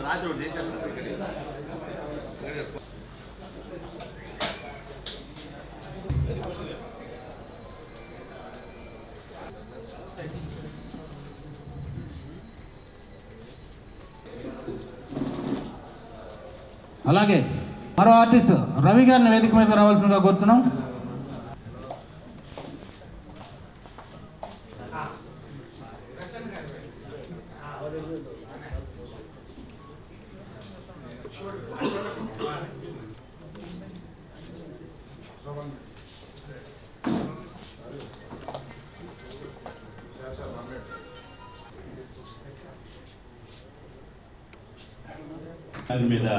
రాత్రి ఒకటి చేసేస్తాను ఇక్కడే ఇక్కడే అలాగే మరో ఆర్టిస్ట్ రవి గారిని వేదిక మీద రావాల్సిందిగా కూర్చున్నాం దాని మీద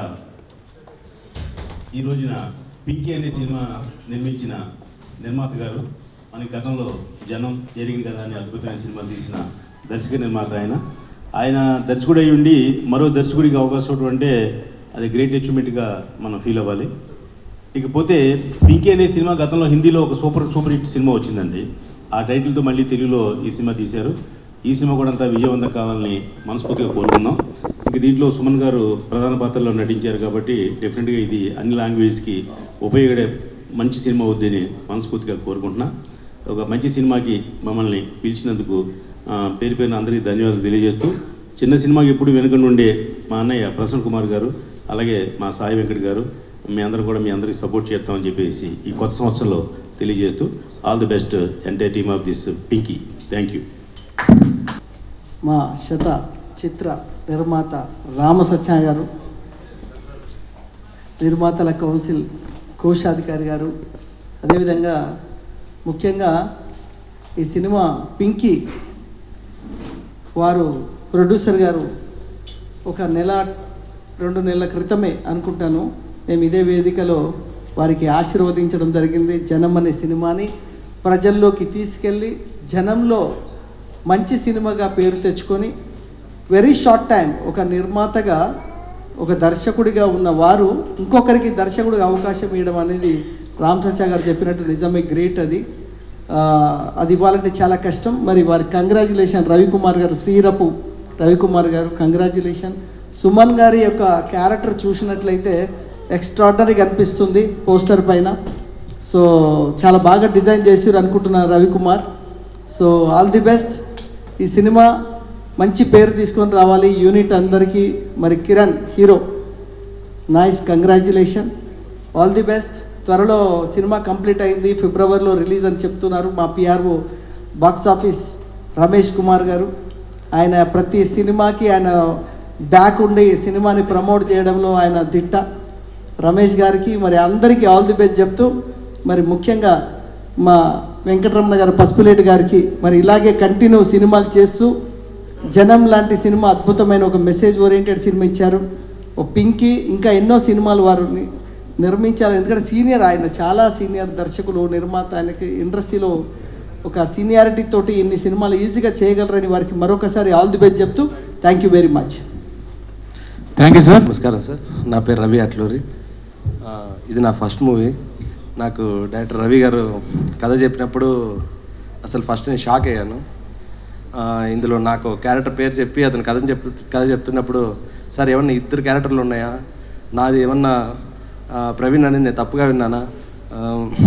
ఈ రోజున పింకీ అనే సినిమా నిర్మించిన నిర్మాత గారు మన గతంలో జనం జరిగింది కదా అని అద్భుతమైన సినిమా తీసిన దర్శక నిర్మాత ఆయన ఆయన దర్శకుడు అయి ఉండి మరో దర్శకుడికి అవకాశం ఇవ్వడం అంటే అది గ్రేట్ అచీవ్మెంట్గా మనం ఫీల్ అవ్వాలి ఇకపోతే పింకీ అనే సినిమా గతంలో హిందీలో ఒక సూపర్ సూపర్ హిట్ సినిమా వచ్చిందండి ఆ టైటిల్తో మళ్ళీ తెలుగులో ఈ సినిమా తీశారు ఈ సినిమా కూడా అంతా విజయవంతం కావాలని మనస్ఫూర్తిగా కోరుకున్నాం ఇంక దీంట్లో సుమన్ గారు ప్రధాన పాత్రలో నటించారు కాబట్టి డెఫినెట్గా ఇది అన్ని లాంగ్వేజ్కి ఉపయోగపడే మంచి సినిమా అవుద్దని మనస్ఫూర్తిగా కోరుకుంటున్నా ఒక మంచి సినిమాకి మమ్మల్ని పిలిచినందుకు ఆ, పేరు పేరున అందరికీ ధన్యవాదాలు తెలియజేస్తూ చిన్న సినిమాకి ఎప్పుడు వెనుక నుండే మా అన్నయ్య ప్రసన్న కుమార్ గారు అలాగే మా సాయి వెంకట్ గారు మీ అందరూ కూడా మీ అందరికీ సపోర్ట్ చేస్తామని చెప్పేసి ఈ కొత్త సంవత్సరంలో తెలియజేస్తూ all the best entire team of this Pinki thank you మా శత చిత్ర నిర్మాత రామసత్య గారు నిర్మాతల కౌన్సిల్ కోశాధికారి గారు అదేవిధంగా ముఖ్యంగా ఈ సినిమా పింకీ వారు ప్రొడ్యూసర్ గారు ఒక నెల రెండు నెలల క్రితమే అనుకుంటాను మేము ఇదే వేదికలో వారికి ఆశీర్వదించడం జరిగింది జనం అనే సినిమాని ప్రజల్లోకి తీసుకెళ్ళి జనంలో మంచి సినిమాగా పేరు తెచ్చుకొని వెరీ షార్ట్ టైం ఒక నిర్మాతగా ఒక దర్శకుడిగా ఉన్న వారు ఇంకొకరికి దర్శకుడిగా అవకాశం ఇవ్వడం అనేది రామ్ సచ్చా గారు చెప్పినట్టు నిజమే గ్రేట్ అది ఆ, అది ఇవ్వాలంటే చాలా కష్టం మరి వారి కంగ్రాచులేషన్ రవికుమార్ గారు శ్రీరపు రవికుమార్ గారు కంగ్రాచులేషన్ సుమన్ గారి యొక్క క్యారెక్టర్ చూసినట్లయితే ఎక్స్ట్రాడినరీగా అనిపిస్తుంది పోస్టర్ పైన సో చాలా బాగా డిజైన్ చేసారు అనుకుంటున్నాను Ravikumar so all the best ఈ సినిమా మంచి పేరు తీసుకొని రావాలి యూనిట్ అందరికీ మరి Kiran hero nice congratulation all the best త్వరలో సినిమా కంప్లీట్ అయింది ఫిబ్రవరిలో రిలీజ్ అని చెప్తున్నారు మా PRO box office Ramesh Kumar garu ఆయన ప్రతి సినిమాకి ఆయన బ్యాక్ ఉండి సినిమాని ప్రమోట్ చేయడంలో ఆయన దిట్ట రమేష్ గారికి మరి అందరికీ ఆల్ ది బెస్ట్ చెప్తూ మరి ముఖ్యంగా మా వెంకటరమణ గారు పసుపులేటి గారికి మరి ఇలాగే కంటిన్యూ సినిమాలు చేస్తూ జనం లాంటి సినిమా అద్భుతమైన ఒక మెసేజ్ ఓరియంటెడ్ సినిమా ఇచ్చారు ఓ పింకీ ఇంకా ఎన్నో సినిమాలు వారు ని- నిర్మించారు ఎందుకంటే సీనియర్ ఆయన చాలా సీనియర్ దర్శకులు నిర్మాత ఆయనకి ఇండస్ట్రీలో ఒక సీనియారిటీ తోటి ఇన్ని సినిమాలు ఈజీగా చేయగలరని వారికి మరొకసారి ఆల్ ది బెస్ట్ చెప్తూ thank you very much thank you sir నమస్కారం సార్ నా పేరు రవి అట్లూరి ఆ, ఇది నా ఫస్ట్ మూవీ నాకు డైరెక్టర్ రవి గారు కథ చెప్పినప్పుడు అసలు ఫస్ట్ నేను షాక్ అయ్యాను ఆ, ఇందులో నాకు క్యారెక్టర్ పేరు చెప్పి అతను కథ చెప్పు కథ చెప్తున్నప్పుడు సార్ ఏమన్నా ఇద్దరు క్యారెక్టర్లు ఉన్నాయా నాది ఏమన్నా ఆ, ప్రవీణ్ అని నేను తప్పుగా విన్నానా ఆ,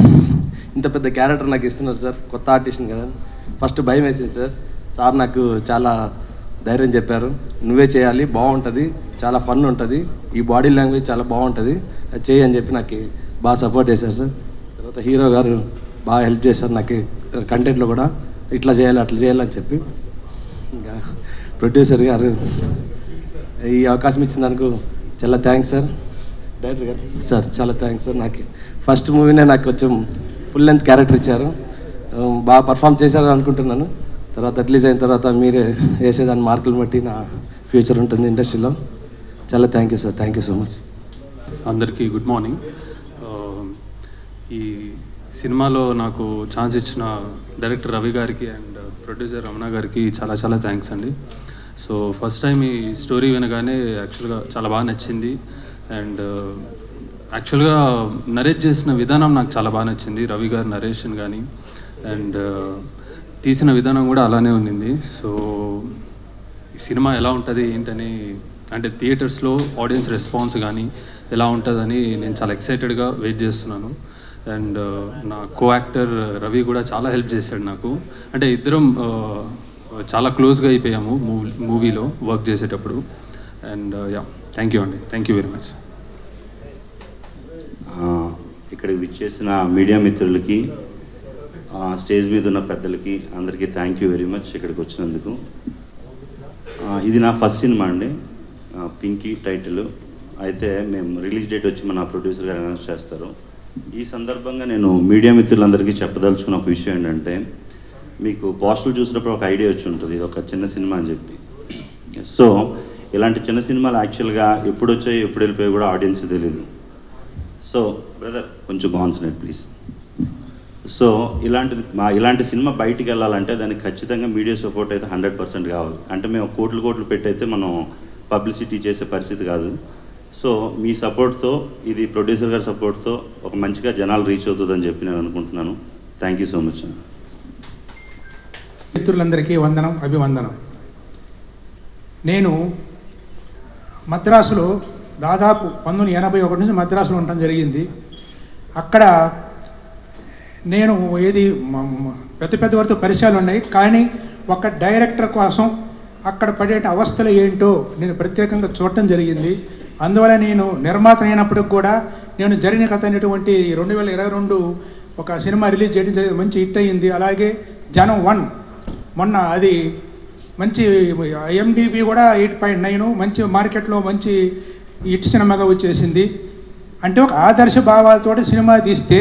ఇంత పెద్ద క్యారెక్టర్ నాకు ఇస్తున్నారు సార్ కొత్త ఆర్టిస్ట్ని కదా ఫస్ట్ భయం వేసింది సార్ సార్ నాకు చాలా ధైర్యం చెప్పారు నువ్వే చేయాలి బాగుంటుంది చాలా ఫన్ ఉంటుంది ఈ బాడీ లాంగ్వేజ్ చాలా బాగుంటుంది అది చేయి అని చెప్పి నాకు బాగా సపోర్ట్ చేశారు సార్ తర్వాత హీరో గారు బాగా హెల్ప్ చేశారు నాకు కంటెంట్లో కూడా ఇట్లా చేయాలి అట్లా చేయాలని చెప్పి ఇంకా ప్రొడ్యూసర్ గారు ఈ అవకాశం ఇచ్చినందుకు చాలా thanks sir director garu sir చాలా థ్యాంక్స్ సార్ నాకు ఫస్ట్ మూవీనే నాకు కొంచెం ఫుల్ లెంత్ క్యారెక్టర్ ఇచ్చారు ఆ, బాగా పర్ఫామ్ చేశారు అనుకుంటున్నాను తర్వాత రిలీజ్ అయిన తర్వాత మీరే వేసేదాని మార్కులు బట్టి నా ఫ్యూచర్ ఉంటుంది ఇండస్ట్రీలో చాలా thank you sir thank you so much అందరికీ గుడ్ మార్నింగ్ ఆ, ఈ సినిమాలో నాకు ఛాన్స్ ఇచ్చిన డైరెక్టర్ రవి గారికి అండ్ ప్రొడ్యూసర్ రమణ గారికి చాలా చాలా థ్యాంక్స్ అండి సో ఫస్ట్ టైం ఈ స్టోరీ వినగానే యాక్చువల్గా చాలా బాగా నచ్చింది అండ్ యాక్చువల్గా నరేట్ చేసిన విధానం నాకు చాలా బాగా నచ్చింది రవి గారి నరేషన్ కానీ అండ్ తీసిన విధానం కూడా అలానే ఉండింది సో ఈ సినిమా ఎలా ఉంటుంది ఏంటని అంటే థియేటర్స్లో ఆడియన్స్ రెస్పాన్స్ కానీ ఎలా ఉంటుందని నేను చాలా ఎక్సైటెడ్గా వెయిట్ చేస్తున్నాను అండ్ నా కో యాక్టర్ రవి కూడా చాలా హెల్ప్ చేశాడు నాకు అంటే ఇద్దరం ఆ, చాలా క్లోజ్గా అయిపోయాము మూవీ మూవీలో వర్క్ చేసేటప్పుడు అండ్ యా థ్యాంక్ యూ అండి థ్యాంక్ యూ వెరీ మచ్ ఆ, ఇక్కడికి విచ్చేసిన మీడియా మిత్రులకి ఆ, స్టేజ్ మీద ఉన్న పెద్దలకి అందరికీ థ్యాంక్ యూ వెరీ మచ్ ఇక్కడికి వచ్చినందుకు ఆ, ఇది నా ఫస్ట్ సినిమా అండి ఆ, పింకీ టైటిల్ అయితే మేము రిలీజ్ డేట్ వచ్చి మన ప్రొడ్యూసర్ గారు అనౌన్స్ చేస్తారు ఈ సందర్భంగా నేను మీడియా మిత్రులందరికీ చెప్పదలుచుకున్న ఒక విషయం ఏంటంటే మీకు పోస్టర్లు చూసినప్పుడు ఒక ఐడియా వచ్చి ఉంటుంది ఇది ఒక చిన్న సినిమా అని చెప్పి సో ఇలాంటి చిన్న సినిమాలు యాక్చువల్గా ఎప్పుడు వచ్చాయి ఎప్పుడు వెళ్ళిపోయి కూడా ఆడియన్స్ తెలియదు సో బ్రదర్ కొంచెం కాన్సన్ట్రేట్ ప్లీజ్ సో ఇలాంటిది మా ఇలాంటి సినిమా బయటికి వెళ్ళాలంటే దానికి ఖచ్చితంగా మీడియా సపోర్ట్ అయితే హండ్రెడ్ పర్సెంట్ కావాలి అంటే మేము కోట్లు కోట్లు పెట్టయితే మనం పబ్లిసిటీ చేసే పరిస్థితి కాదు సో మీ సపోర్ట్తో ఇది ప్రొడ్యూసర్ గారి సపోర్ట్తో ఒక మంచిగా జనాలు రీచ్ అవుతుందని చెప్పి నేను అనుకుంటున్నాను థ్యాంక్ యూ సో మచ్ మిత్రులందరికీ వందనం అభివందనం నేను మద్రాసులో దాదాపు పంతొమ్మిది ఎనభై ఒకటి నుంచి మద్రాసులో ఉండటం జరిగింది అక్కడ నేను ఏది మ- మ- పెద్ద పెద్ద వారితో పరిచయాలు ఉన్నాయి కానీ ఒక డైరెక్టర్ కోసం అక్కడ పడే అవస్థలు ఏంటో నేను ప్రత్యేకంగా చూడటం జరిగింది అందువల్ల నేను నిర్మాత అయినప్పటికి కూడా నేను జరిగిన కథ అనేటువంటి రెండు వేల ఇరవై రెండు ఒక సినిమా రిలీజ్ చేయడం జరిగింది మంచి హిట్ అయ్యింది అలాగే జనం వన్ మొన్న అది మంచి ఐఎండిబి కూడా ఎయిట్ పాయింట్ నైన్ మంచి మార్కెట్లో మంచి హిట్ సినిమాగా వచ్చేసింది అంటే ఒక ఆదర్శ భావాలతోటి సినిమా తీస్తే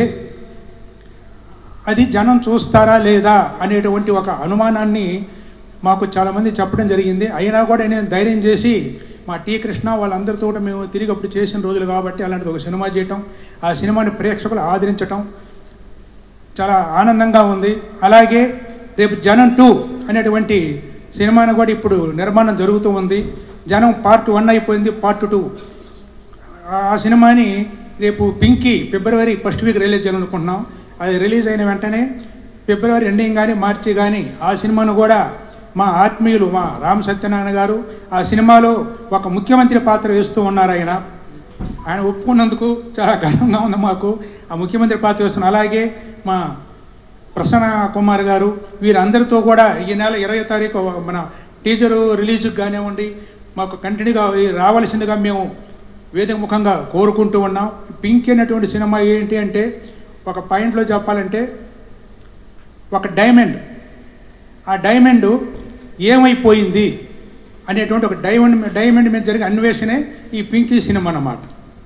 అది జనం చూస్తారా లేదా అనేటువంటి ఒక అనుమానాన్ని మాకు చాలామంది చెప్పడం జరిగింది అయినా కూడా నేను ధైర్యం చేసి మా టీ కృష్ణ వాళ్ళందరితో కూడా మేము తిరిగి అప్పుడు చేసిన రోజులు కాబట్టి అలాంటిది ఒక సినిమా చేయటం ఆ సినిమాని ప్రేక్షకులు ఆదరించటం చాలా ఆనందంగా ఉంది అలాగే రేపు జనం టూ అనేటువంటి సినిమాను కూడా ఇప్పుడు నిర్మాణం జరుగుతూ ఉంది జనం పార్ట్ వన్ అయిపోయింది పార్ట్ టూ ఆ సినిమాని రేపు పింకీ ఫిబ్రవరి ఫస్ట్ వీక్ రిలీజ్ చేయాలనుకుంటున్నాం అది రిలీజ్ అయిన వెంటనే ఫిబ్రవరి ఎండింగ్ కానీ మార్చి కానీ ఆ సినిమాను కూడా మా ఆత్మీయులు మా రామ్ సత్యనారాయణ గారు ఆ సినిమాలో ఒక ముఖ్యమంత్రి పాత్ర వేస్తూ ఉన్నారు ఆయన ఆయన ఒప్పుకున్నందుకు చాలా గర్వంగా ఉంది మాకు ఆ ముఖ్యమంత్రి పాత్ర వేస్తున్నారు అలాగే మా ప్రసన్న కుమార్ గారు వీరందరితో కూడా ఈ నెల ఇరవై తారీఖు మన టీజరు రిలీజ్కి కానివ్వండి మాకు కంటిన్యూగా రావాల్సిందిగా మేము వేదిక ముఖంగా కోరుకుంటూ ఉన్నాం పింక్ అనేటువంటి సినిమా ఏంటి అంటే ఒక పాయింట్లో చెప్పాలంటే ఒక డైమండ్ ఆ డైమండ్ ఏమైపోయింది అనేటువంటి ఒక డైమండ్ మీ- డైమండ్ మీద జరిగే అన్వేషణే ఈ పింకీ సినిమా అన్నమాట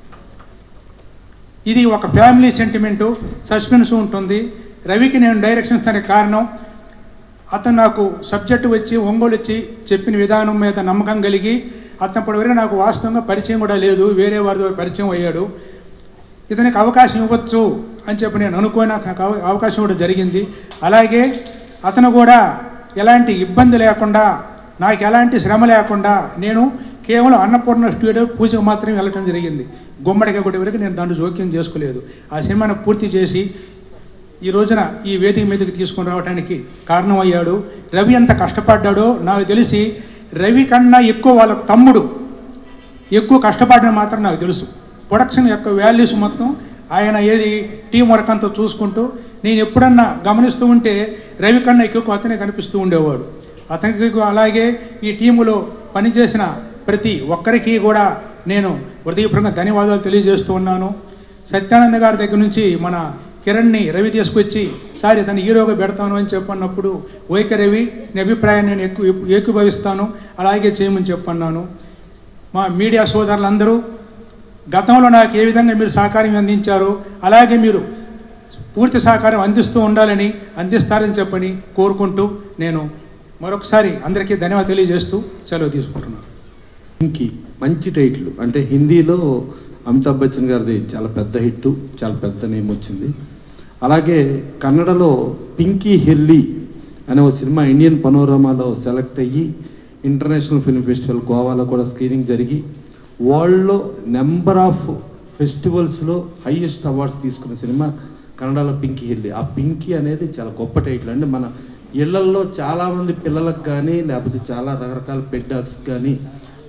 ఇది ఒక ఫ్యామిలీ సెంటిమెంటు సస్పెన్స్ ఉంటుంది రవికి నేను డైరెక్షన్ ఇస్తానికి కారణం అతను నాకు సబ్జెక్టు వచ్చి ఒంగోలు వచ్చి చెప్పిన విధానం మీద నమ్మకం కలిగి అతను ఇప్పటివరకు నాకు వాస్తవంగా పరిచయం కూడా లేదు వేరే వారితో పరిచయం అయ్యాడు ఇతనికి అవకాశం ఇవ్వచ్చు అని చెప్పి నేను అనుకోని అతనికి అవ- అవకాశం కూడా జరిగింది అలాగే అతను కూడా ఎలాంటి ఇబ్బంది లేకుండా నాకు ఎలాంటి శ్రమ లేకుండా నేను కేవలం అన్నపూర్ణ స్టూడియో పూజకు మాత్రమే వెళ్ళటం జరిగింది గుమ్మడిగా కొట్టే వరకు నేను దాంట్లో జోక్యం చేసుకోలేదు ఆ సినిమాను పూర్తి చేసి ఈ రోజున ఈ వేదిక మీదకి తీసుకొని రావడానికి కారణమయ్యాడు రవి ఎంత కష్టపడ్డాడో నాకు తెలిసి రవి కన్నా ఎక్కువ వాళ్ళ తమ్ముడు ఎక్కువ కష్టపడిన మాత్రం నాకు తెలుసు ప్రొడక్షన్ యొక్క వాల్యూస్ మొత్తం ఆయన ఏది టీం వర్క్ అంతా చూసుకుంటూ నేను ఎప్పుడన్నా గమనిస్తూ ఉంటే రవి కన్నా ఎక్కువ అతనే కనిపిస్తూ ఉండేవాడు అతనికి అలాగే ఈ టీములో పనిచేసిన ప్రతి ఒక్కరికి కూడా నేను హృదయపూర్వకంగా ధన్యవాదాలు తెలియజేస్తూ ఉన్నాను సత్యానంద గారి దగ్గర నుంచి మన కిరణ్ని రవి తీసుకొచ్చి సార్ ఇతను హీరోగా పెడతాను అని చెప్పన్నప్పుడు ఓకే రవి నీ అభిప్రాయాన్ని నేను ఎక్కువ ఏకీభవిస్తాను అలాగే చేయమని చెప్పన్నాను మా మీడియా సోదరులందరూ గతంలో నాకు ఏ విధంగా మీరు సహకారం అందించారో అలాగే మీరు పూర్తి సహకారం అందిస్తూ ఉండాలని అందిస్తారని చెప్పని కోరుకుంటూ నేను మరొకసారి అందరికీ ధన్యవాదాలు తెలియజేస్తూ సెలవు తీసుకుంటున్నాను పింకీ మంచి టైటిల్ అంటే హిందీలో అమితాబ్ బచ్చన్ గారిది చాలా పెద్ద హిట్ చాలా పెద్ద నేమ్ వచ్చింది అలాగే కన్నడలో పింకీ హెల్లి అనే ఒక సినిమా ఇండియన్ పనోరమాలో సెలెక్ట్ అయ్యి ఇంటర్నేషనల్ ఫిల్మ్ ఫెస్టివల్ గోవాలో కూడా స్క్రీనింగ్ జరిగి వరల్డ్లో నెంబర్ ఆఫ్ ఫెస్టివల్స్లో హైయెస్ట్ అవార్డ్స్ తీసుకున్న సినిమా కన్నడలో పింకీ హెల్లి ఆ పింకీ అనేది చాలా గొప్ప టైటిల్ అంటే మన ఇళ్లల్లో చాలామంది పిల్లలకు కానీ లేకపోతే చాలా రకరకాల పెట్ డాగ్స్ కానీ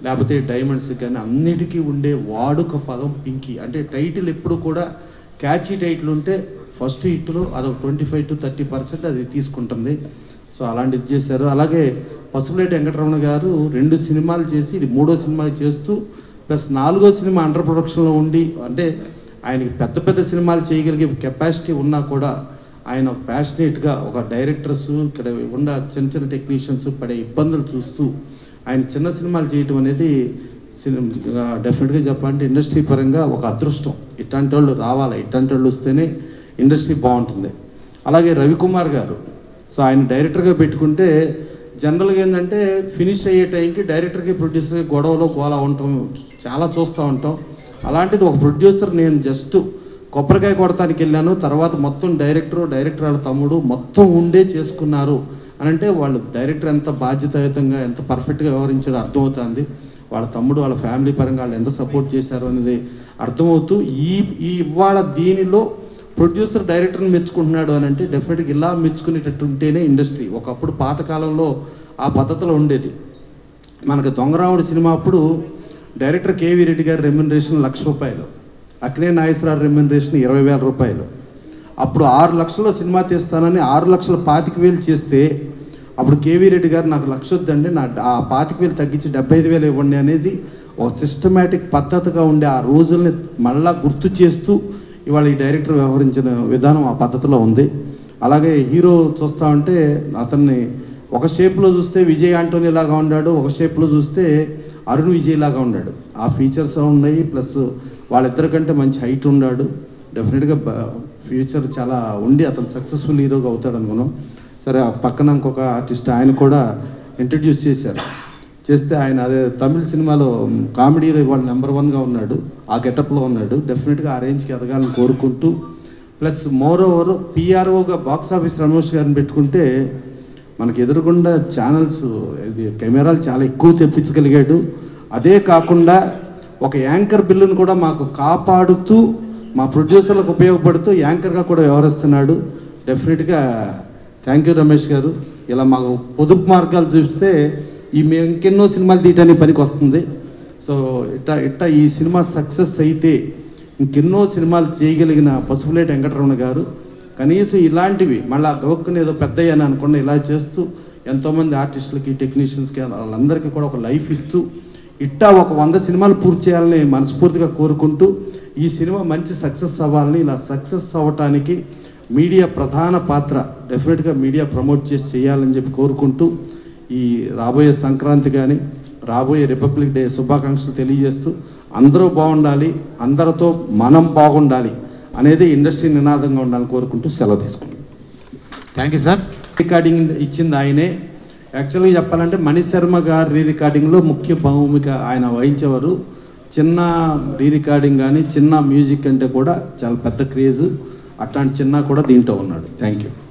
లేకపోతే డైమండ్స్ కానీ అన్నిటికీ ఉండే వాడుక పదం పింకీ అంటే టైటిల్ ఎప్పుడు కూడా క్యాచీ టైటిల్ ఉంటే ఫస్ట్ హిట్లో అదొక twenty five to thirty percent అది తీసుకుంటుంది సో అలాంటిది చేశారు అలాగే పసుపులేటి వెంకటరమణ గారు రెండు సినిమాలు చేసి ఇది మూడో సినిమా చేస్తూ ప్లస్ నాలుగో సినిమా అండర్ ప్రొడక్షన్లో ఉండి అంటే ఆయనకి పెద్ద పెద్ద సినిమాలు చేయగలిగే కెపాసిటీ ఉన్నా కూడా ఆయన ప్యాషనేట్గా ఒక డైరెక్టర్స్ ఇక్కడ ఉన్న చిన్న చిన్న టెక్నీషియన్స్ పడే ఇబ్బందులు చూస్తూ ఆయన చిన్న సినిమాలు చేయటం అనేది డెఫినెట్గా చెప్పాలంటే ఇండస్ట్రీ పరంగా ఒక అదృష్టం ఇట్లాంటి వాళ్ళు రావాలి ఇట్లాంటి వాళ్ళు వస్తేనే ఇండస్ట్రీ బాగుంటుంది అలాగే రవికుమార్ గారు సో ఆయన డైరెక్టర్గా పెట్టుకుంటే జనరల్గా ఏంటంటే ఫినిష్ అయ్యే టైంకి డైరెక్టర్కి ప్రొడ్యూసర్కి గొడవలో గోలా ఉంటాం చాలా చూస్తూ ఉంటాం అలాంటిది ఒక ప్రొడ్యూసర్ నేను జస్ట్ కొబ్బరికాయ కొడతానికి వెళ్ళాను తర్వాత మొత్తం డైరెక్టర్ డైరెక్టర్ వాళ్ళ తమ్ముడు మొత్తం ఉండే చేసుకున్నారు అని అంటే వాళ్ళు డైరెక్టర్ ఎంత బాధ్యతాయుతంగా ఎంత పర్ఫెక్ట్గా వ్యవహరించారో అర్థమవుతుంది వాళ్ళ తమ్ముడు వాళ్ళ ఫ్యామిలీ పరంగా వాళ్ళు ఎంత సపోర్ట్ చేశారు అనేది అర్థమవుతూ ఈ ఈ ఇవాళ దీనిలో ప్రొడ్యూసర్ డైరెక్టర్ని మెచ్చుకుంటున్నాడు అని అంటే డెఫినెట్గా ఇలా మెచ్చుకునేటట్టు ఉంటేనే ఇండస్ట్రీ ఒకప్పుడు పాతకాలంలో ఆ పద్ధతిలో ఉండేది మనకు దొంగరాముడు సినిమా అప్పుడు డైరెక్టర్ కేవీ రెడ్డి గారి రెమ్యునరేషన్ లక్ష రూపాయలు అక్నే నాగేశ్వరరావు రెమ్యునరేషన్ ఇరవై వేల రూపాయలు అప్పుడు ఆరు లక్షల్లో సినిమా తీస్తానని ఆరు లక్షల పాతిక వేలు చేస్తే అప్పుడు కేవీ రెడ్డి గారు నాకు లక్ష వద్దండి నా ఆ పాతిక వేలు తగ్గించి డెబ్బై ఐదు వేలు ఇవ్వండి అనేది ఒక సిస్టమేటిక్ పద్ధతిగా ఉండే ఆ రోజుల్ని మళ్ళా గుర్తు చేస్తూ ఇవాళ ఈ డైరెక్టర్ వ్యవహరించిన విధానం ఆ పద్ధతిలో ఉంది అలాగే హీరో చూస్తా ఉంటే అతన్ని ఒక షేప్లో చూస్తే విజయ్ ఆంటోనీ లాగా ఉన్నాడు ఒక షేప్లో చూస్తే అరుణ్ విజయ్ లాగా ఉన్నాడు ఆ ఫీచర్స్ ఉన్నాయి ప్లస్ వాళ్ళిద్దరికంటే మంచి హైట్ ఉన్నాడు డెఫినెట్గా ఫ్యూచర్ చాలా ఉండి అతను సక్సెస్ఫుల్ హీరోగా అవుతాడు అనుకున్నాం సరే ఆ పక్కన ఇంకొక ఆర్టిస్ట్ ఆయన కూడా ఇంట్రడ్యూస్ చేశారు చేస్తే ఆయన అదే తమిళ సినిమాలో కామెడీలో ఇవాళ నెంబర్ వన్గా ఉన్నాడు ఆ గెటప్లో ఉన్నాడు డెఫినెట్గా ఆ రేంజ్కి ఎదగాలని కోరుకుంటూ ప్లస్ మోర్ ఓవర్ పిఆర్ఓగా బాక్స్ ఆఫీస్ రమేష్ గారిని పెట్టుకుంటే మనకి ఎదురుగుండా ఛానల్స్ ఇది కెమెరాలు చాలా ఎక్కువ తెప్పించగలిగాడు అదే కాకుండా ఒక యాంకర్ బిల్లును కూడా మాకు కాపాడుతూ మా ప్రొడ్యూసర్లకు ఉపయోగపడుతూ యాంకర్గా కూడా వ్యవహరిస్తున్నాడు డెఫినెట్గా థ్యాంక్ యూ రమేష్ గారు ఇలా మాకు పొదుపు మార్గాలు చూస్తే ఈ మేము ఇంకెన్నో సినిమాలు తీయడానికి పనికి వస్తుంది సో ఇట్లా ఇట్లా ఈ సినిమా సక్సెస్ అయితే ఇంకెన్నో సినిమాలు చేయగలిగిన పసుపులేటి వెంకటరమణ గారు కనీసం ఇలాంటివి మళ్ళీ గౌక్కుని ఏదో పెద్ద అని అనుకుండా ఇలా చేస్తూ ఎంతోమంది ఆర్టిస్టులకి టెక్నీషియన్స్కి వాళ్ళందరికీ కూడా ఒక లైఫ్ ఇస్తూ ఇట్టా ఒక వంద సినిమాలు పూర్తి చేయాలని మనస్ఫూర్తిగా కోరుకుంటూ ఈ సినిమా మంచి సక్సెస్ అవ్వాలని ఇలా సక్సెస్ అవ్వటానికి మీడియా ప్రధాన పాత్ర డెఫినెట్గా మీడియా ప్రమోట్ చేసి చేయాలని చెప్పి కోరుకుంటూ ఈ రాబోయే సంక్రాంతి కానీ రాబోయే రిపబ్లిక్ డే శుభాకాంక్షలు తెలియజేస్తూ అందరూ బాగుండాలి అందరితో మనం బాగుండాలి అనేది ఇండస్ట్రీ నినాదంగా ఉండాలని కోరుకుంటూ సెలవు తీసుకుంటాం థ్యాంక్ యూ సార్ రికార్డింగ్ ఇచ్చింది ఆయనే యాక్చువల్గా చెప్పాలంటే మణి శర్మ గారి రీ రికార్డింగ్లో ముఖ్య భూమిక ఆయన వహించేవారు చిన్న రీ రికార్డింగ్ కానీ చిన్న మ్యూజిక్ అంటే కూడా చాలా పెద్ద క్రేజ్ అట్లాంటి చిన్న కూడా దీంట్లో ఉన్నాడు థ్యాంక్ యూ